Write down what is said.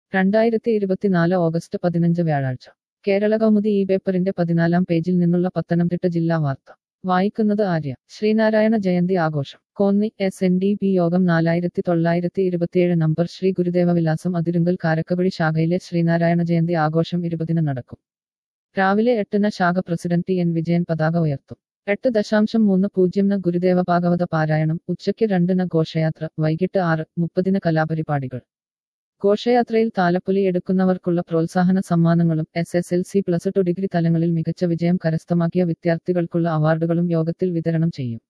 രണ്ടായിരത്തി ഇരുപത്തിനാല് ഓഗസ്റ്റ് പതിനഞ്ച് വ്യാഴാഴ്ച കേരള കൗമുദി ഈ പേപ്പറിന്റെ പതിനാലാം പേജിൽ നിന്നുള്ള പത്തനംതിട്ട ജില്ലാ വാർത്ത വായിക്കുന്നത് ആര്യ ശ്രീനാരായണ ജയന്തി ആഘോഷം Konni S N D P Yogam നാലായിരത്തി തൊള്ളായിരത്തി ഇരുപത്തിയേഴ് നമ്പർ ശ്രീ ഗുരുദേവ വിലാസം അതിരുങ്കൽ കാരക്കവഴി ശാഖയിലെ ശ്രീനാരായണ ജയന്തി ആഘോഷം ഇരുപതിന് നടക്കും രാവിലെ എട്ടിന് ശാഖ പ്രസിഡന്റ് ടി എൻ വിജയൻ പതാക ഉയർത്തും എട്ട് ദശാംശം മൂന്ന് പൂജ്യംന് ഗുരുദേവ ഭാഗവത പാരായണം ഉച്ചയ്ക്ക് രണ്ടിന് ഘോഷയാത്ര വൈകിട്ട് ആറ് മുപ്പതിന് കലാപരിപാടികൾ ഘോഷയാത്രയിൽ താലപ്പൊലി എടുക്കുന്നവർക്കുള്ള പ്രോത്സാഹന സമ്മാനങ്ങളും S S L C plus two degree തലങ്ങളിൽ മികച്ച വിജയം കരസ്ഥമാക്കിയ വിദ്യാർത്ഥികൾക്കുള്ള അവാർഡുകളും യോഗത്തിൽ വിതരണം ചെയ്യും